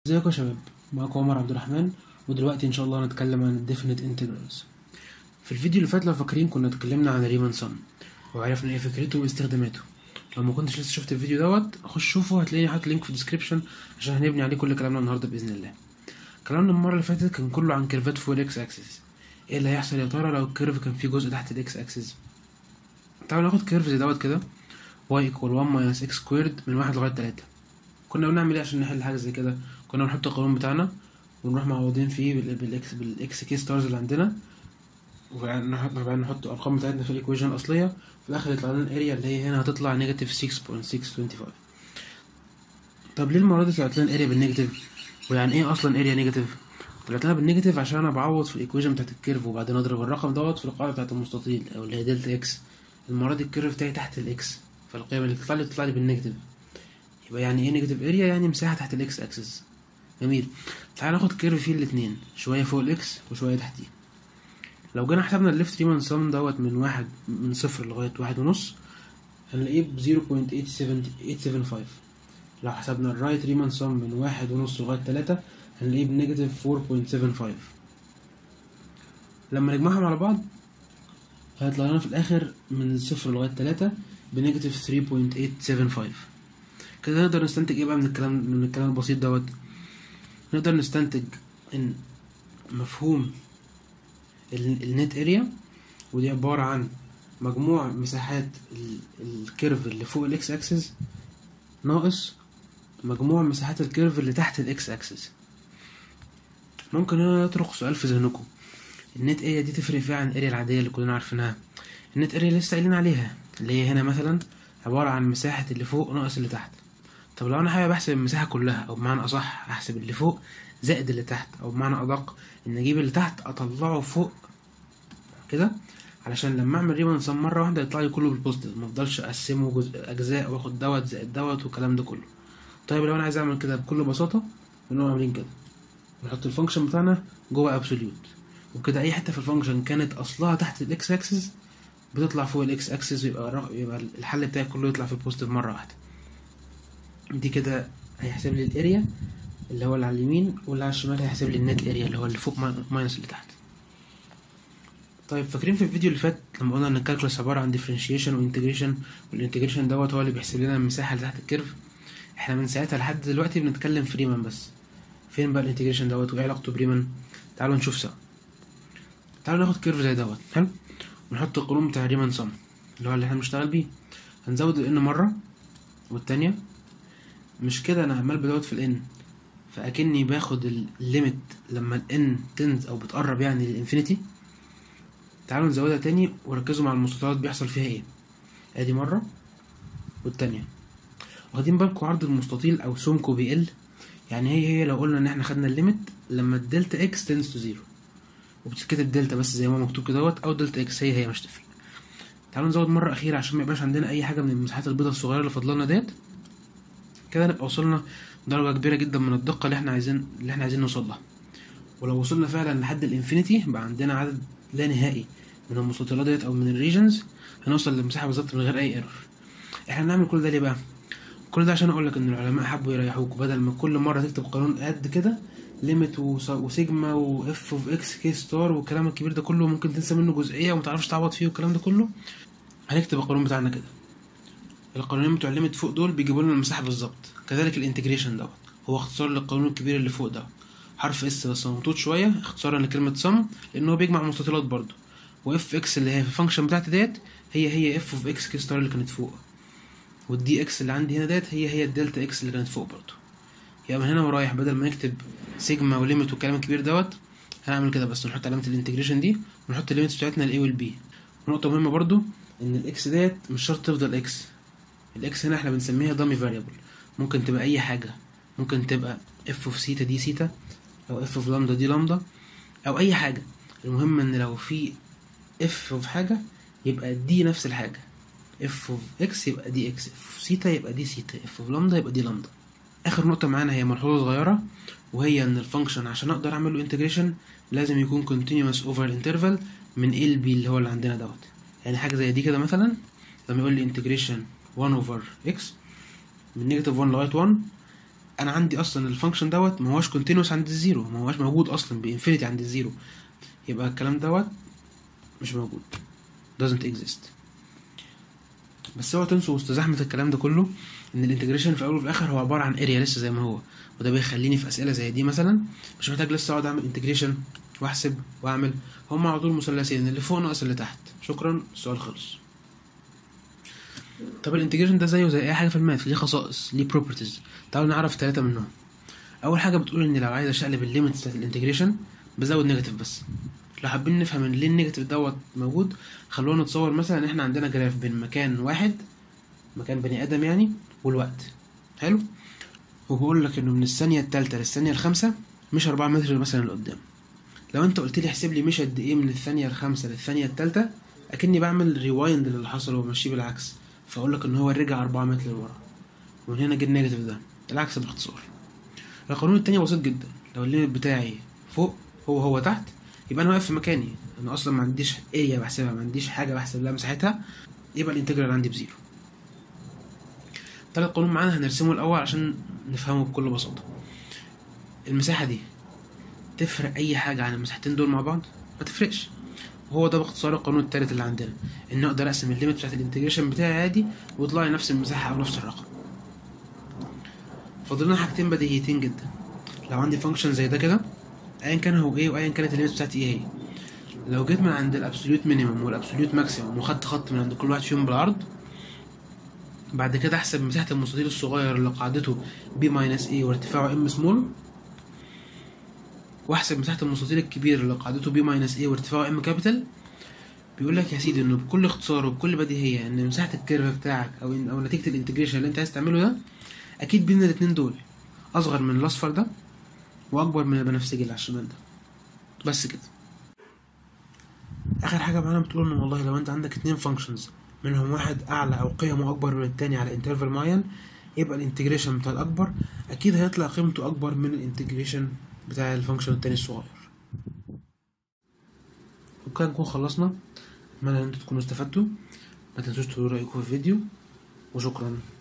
ازيكم يا شباب معاكم عمر عبد الرحمن ودلوقتي ان شاء الله هنتكلم عن الديفينيت انتجرالز في الفيديو اللي فات لو فاكرين كنا اتكلمنا عن الريمان سم وعرفنا ايه فكرته واستخداماته لو ما كنتش لسه شفت الفيديو دوت خش شوفه هتلاقيني حاطط لينك في الديسكريبشن عشان هنبني عليه كل كلامنا النهارده باذن الله كلامنا المره اللي فاتت كان كله عن كيرفات فوق الاكس اكسس ايه اللي هيحصل يا ترى لو الكيرف كان فيه جزء تحت الاكس اكسس تعالوا ناخد كيرف زي دوت كده y equal 1 minus x squared من واحد لغايه تلاتة كنا بنعمل ايه عشان نحل حاجه زي كده كنا بنحط القانون بتاعنا ونروح معوضين فيه بال- بالاكس بالاكس كي ستارز اللي عندنا وبعدين نحط بعدين نحط الارقام بتاعتنا في الايكويشن الاصليه في الاخر يطلع لنا الاريا اللي هي هنا هتطلع نيجاتيف 6.625 طب ليه المره دي طلعت لنا الاريا بالنيجاتيف ويعني ايه اصلا اريا نيجاتيف طلعت لنا بالنيجاتيف عشان انا بعوض في الايكويشن بتاعت الكيرف وبعدين اضرب الرقم دوت في القاعده بتاعت المستطيل او اللي هي دلتا اكس المره دي الكيرف بتاعي تحت الاكس فالقيم اللي تطلع لي تطلع لي بالنيجاتيف يبقى يعني ايه نيجاتيف اريا يعني مساحه تحت الاكس اكسس جميل تعال ناخد كيرف فيه الاتنين شويه فوق الاكس وشويه تحتيه لو جينا حسبنا الليفت ريمان سم دوت من واحد من صفر لغايه واحد ونص هنلاقيه ب 0.875 لو حسبنا الرايت ريمان سم من واحد ونص لغايه تلاتة هنلاقيه بنيجاتيف 4.75 لما نجمعهم على بعض هيطلع لنا في الاخر من صفر لغايه تلاتة بنيجاتيف 3.875 كده نقدر نستنتج ايه بقى من الكلام من الكلام البسيط دوت نقدر نستنتج ان مفهوم ال- النت اريا ودي عبارة عن مجموع مساحات ال- الكيرف اللي فوق الاكس اكسس ناقص مجموع مساحات الكيرف اللي تحت الاكس اكسس ممكن هنا يطرق سؤال في ذهنكم النت اريا دي تفرق فيها عن الاريا العادية اللي كلنا عارفينها النت اريا لسه قايلين عليها اللي هي هنا مثلا عبارة عن مساحة اللي فوق ناقص اللي تحت طب لو انا حابب احسب المساحة كلها او بمعنى اصح احسب اللي فوق زائد اللي تحت او بمعنى ادق ان اجيب اللي تحت اطلعه فوق كده علشان لما اعمل ريبون سم مره واحده يطلع لي كله بالبوزيتيف ما افضلش اقسمه جزء اجزاء واخد دوت زائد دوت والكلام ده كله طيب لو انا عايز اعمل كده بكل بساطه بنقوم عاملين كده نحط الفانكشن بتاعنا جوه ابسوليوت وكده اي حته في الفانكشن كانت اصلها تحت الاكس اكسس بتطلع فوق الاكس اكسس ويبقى الرق- يبقى الحل بتاعي كله يطلع في البوزيتيف مره واحده دي كده هيحسب لي الاريا اللي هو اللي على اليمين واللي على الشمال هيحسب لي النت اريا اللي هو اللي فوق ماي- ماينس اللي تحت طيب فاكرين في الفيديو اللي فات لما قلنا ان الكالكولس عباره عن ديفرنشيشن وانتجريشن والانتجريشن دوت هو اللي بيحسب لنا المساحه اللي تحت الكيرف احنا من ساعتها لحد دلوقتي بنتكلم في ريمان بس فين بقى الانتجريشن دوت وايه علاقته بريمان تعالوا نشوف سوا تعالوا ناخد كيرف زي دوت حلو ونحط القانون بتاع ريمان سم اللي هو اللي احنا بنشتغل بيه هنزود الان مره والتانية مش كده انا عمال بدوت في الان فاكني باخد الليميت لما الان تنز او بتقرب يعني للانفينيتي تعالوا نزودها تاني وركزوا مع المستطيلات بيحصل فيها ايه ادي مرة والتانية واخدين بالكم عرض المستطيل او سمكه بيقل يعني هي هي لو قلنا ان احنا خدنا الليميت لما الدلتا اكس تنز تو زيرو وبتتكتب دلتا بس زي ما هو مكتوب كده دوت او دلتا اكس هي هي مش تفرق تعالوا نزود مرة أخيرة عشان ما يبقاش عندنا أي حاجة من المساحات البيضاء الصغيرة اللي فاضلنا ديت كده نبقى وصلنا درجة كبيرة جدا من الدقة اللي احنا عايزين اللي احنا عايزين نوصل لها ولو وصلنا فعلا لحد الانفينيتي بقى عندنا عدد لا نهائي من المستطيلات ديت او من الريجنز هنوصل للمساحة بالظبط من غير اي ايرور احنا هنعمل كل ده ليه بقى كل ده عشان اقول لك ان العلماء حبوا يريحوك بدل ما كل مرة تكتب قانون قد كده ليميت وسيجما واف اوف اكس كي ستار والكلام الكبير ده كله ممكن تنسى منه جزئية ومتعرفش تعوض فيه والكلام ده كله هنكتب القانون بتاعنا كده القانونين بتوع الليميت فوق دول بيجيبوا لنا المساحه بالظبط كذلك الانتجريشن دوت هو اختصار للقانون الكبير اللي فوق ده حرف اس بس ممطوط شويه اختصارا لكلمه سم لان هو بيجمع مستطيلات برضه واف اكس اللي هي في الفانكشن بتاعتي ديت هي هي اف اوف اكس كي ستار اللي كانت فوق والدي اكس اللي عندي هنا ديت هي هي الدلتا اكس اللي كانت فوق برضه يبقى من هنا ورايح بدل ما نكتب سيجما وليميت والكلام الكبير دوت هنعمل كده بس نحط علامه الانتجريشن دي ونحط الليميتس بتاعتنا الاي والبي ونقطه مهمه برضو ان الاكس ديت مش شرط تفضل اكس الاكس هنا احنا بنسميها دامي فاريبل ممكن تبقى اي حاجه ممكن تبقى اف اوف سيتا دي سيتا او اف اوف لامدا دي لامدا او اي حاجه المهم ان لو في اف اوف حاجه يبقى دي نفس الحاجه اف اوف اكس يبقى دي اكس اف اوف سيتا يبقى دي سيتا اف اوف لامدا يبقى دي لامدا اخر نقطه معانا هي ملحوظه صغيره وهي ان الفانكشن عشان اقدر اعمل له انتجريشن لازم يكون continuous over interval من A ل B اللي هو اللي عندنا دوت يعني حاجه زي دي كده مثلا لما يقول لي انتجريشن 1 over x من نيجاتيف 1 لغايه 1 انا عندي اصلا الفانكشن دوت ما هوش كونتينوس عند الزيرو ما هوش موجود اصلا بانفينيتي عند الزيرو يبقى الكلام دوت مش موجود doesn't exist بس هو تنسوا وسط زحمة الكلام ده كله ان الانتجريشن في الاول وفي الاخر هو عبارة عن اريا لسه زي ما هو وده بيخليني في اسئلة زي دي مثلا مش محتاج لسه اقعد اعمل انتجريشن واحسب واعمل هما على طول مثلثين اللي فوق ناقص اللي تحت شكرا السؤال خلص طب الانتجريشن ده زيه زي اي حاجه في الماث ليه خصائص ليه بروبرتيز تعالوا نعرف ثلاثه منهم اول حاجه بتقول ان لو عايز اشقلب الليميتس بتاعت الانتجريشن بزود نيجاتيف بس لو حابين نفهم ان ليه النيجاتيف دوت موجود خلونا نتصور مثلا ان احنا عندنا جراف بين مكان واحد مكان بني ادم يعني والوقت حلو وبقول لك انه من الثانيه الثالثه للثانيه الخامسه مش 4 متر مثلا لقدام لو انت قلت لي احسب لي مش قد ايه من الثانيه الخامسه للثانيه الثالثه اكني بعمل ريوايند للي حصل وماشيه بالعكس فاقول لك ان هو رجع 4 متر لورا ومن هنا جه النيجاتيف ده العكس باختصار القانون التاني بسيط جدا لو الليميت بتاعي فوق هو هو تحت يبقى انا واقف في مكاني انا اصلا ما عنديش اريا بحسبها ما عنديش حاجه بحسب لها مساحتها يبقى الانتجرال عندي بزيرو تالت قانون معانا هنرسمه الاول عشان نفهمه بكل بساطه المساحه دي تفرق اي حاجه عن المساحتين دول مع بعض ما تفرقش وهو ده باختصار القانون التالت اللي عندنا ان اقدر اقسم الليميت بتاعت الانتجريشن بتاعي عادي ويطلع لي نفس المساحه او نفس الرقم فاضل لنا حاجتين بديهيتين جدا لو عندي فانكشن زي ده كده ايا كان هو ايه وايا كانت الليميت بتاعتي ايه هي لو جيت من عند الابسوليوت مينيمم والابسوليوت ماكسيمم وخدت خط من عند كل واحد فيهم بالعرض بعد كده احسب مساحه المستطيل الصغير اللي قاعدته بي ماينس اي وارتفاعه ام سمول واحسب مساحه المستطيل الكبير اللي قاعدته بي ماينس اي وارتفاعه ام كابيتال بيقول لك يا سيدي انه بكل اختصار وبكل بديهيه ان مساحه الكيرف بتاعك او إن او نتيجه الانتجريشن اللي انت عايز تعمله ده اكيد بين الاتنين دول اصغر من الاصفر ده واكبر من البنفسجي اللي على الشمال ده بس كده اخر حاجه معانا بتقول ان والله لو انت عندك اتنين فانكشنز منهم واحد اعلى او قيمه اكبر من التاني على انترفال معين يبقى الانتجريشن بتاع الاكبر اكيد هيطلع قيمته اكبر من الانتجريشن بتاع الفانكشن التاني الصغير وكده نكون خلصنا اتمنى ان انتوا تكونوا استفدتوا ما تنسوش تقولوا رايكم في الفيديو وشكرا